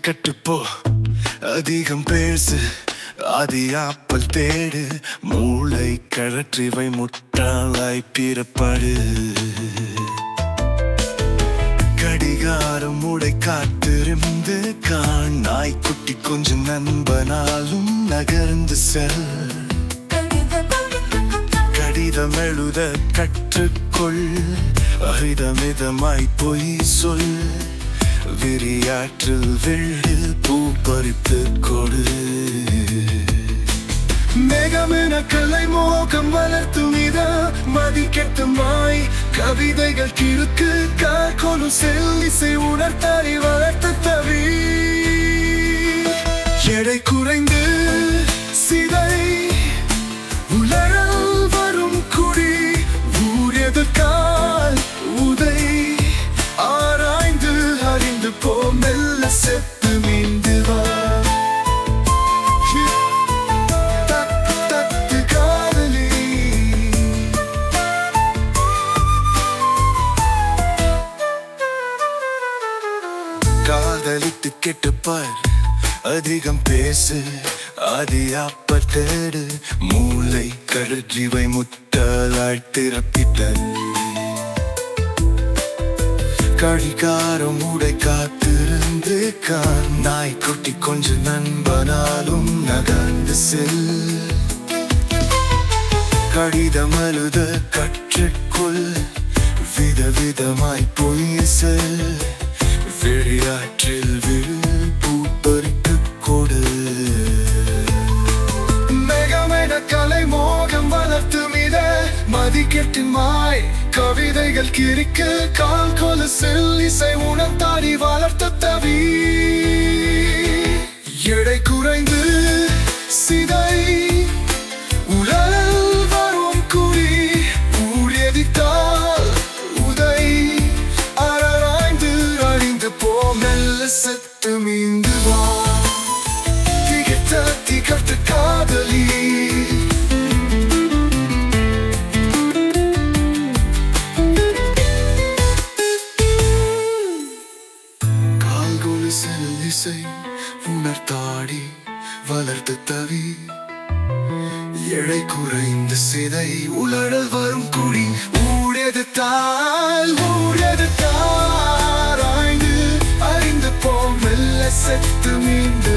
கட்டுப்போ அதிகம் பேசு அதியாப்பல் தேடு மூளை கழற்றிவை முட்டாளாய் பிறப்படு கடிகாரம் உடை காத்திருந்து காண் நாய்க்குட்டி கொஞ்சம் நண்பனாலும் நகர்ந்து செல் கடிதம் எழுத கற்றுக்கொள் அகிதமிதமாய் பொய் சொல் விரியாற்றில் வெள்ளு பூ பறித்து கொடு மேகமென கலை மோகம் வளர்த்தும் இத மதிக்கட்டுமாய் கவிதைகள் கிறுக்கு காக்கொலும் செல்லிசை உணர்த்தாரி வளர்த்த தவி எடை குறைந்து சிதை உலரல் வரும் குடி ஊர் எதிர்கால் உதை ஆராய்ந்து அறிந்து போ மெல்ல செத்து மீண்டு வா தத்து தத்து காதலி காதலித்து கெட்டுப்பார் அதிகம் பேசு அதியாப்ப தேடு மூளை கருஜிவை முட்டலாய் திறப்பித்தல் கடிகாரம் உடை காத்திருந்து கான் நாய்க்குட்டி கொஞ்சம் நண்பனாலும் நகர்ந்து செல் கடிதம் அழுத கற்றுக்கொள் விதவிதமாய் பொய் செல் விளையாற்றில் விழு பூ பறித்து கொடு மேகமென கலை மோகம் வளர்த்து மித மதிக்கெட்டின் மாய் கவிதைகள் கிரிக்க கால் கொலுசில் இசை உணர்த்தாடி வளர்த்த தவி எடை குறைந்து சிதை உலல் வரும் குடி ஊர் எதிர்த்தால் உதை அராய்ந்து அழிந்து போ மெல்ல செத்து மீண்டு வா திகட்ட திகட்ட காதலி கால்கொலு செல்லிசை உணர்த்தாடி வளர்த்த தவி எடை குறைந்த சிதை உலடல் வரும் குடி ஊழியது தால் ஊழியது தாராய்ந்து அறிந்து போ மெல்ல செத்து மீண்டு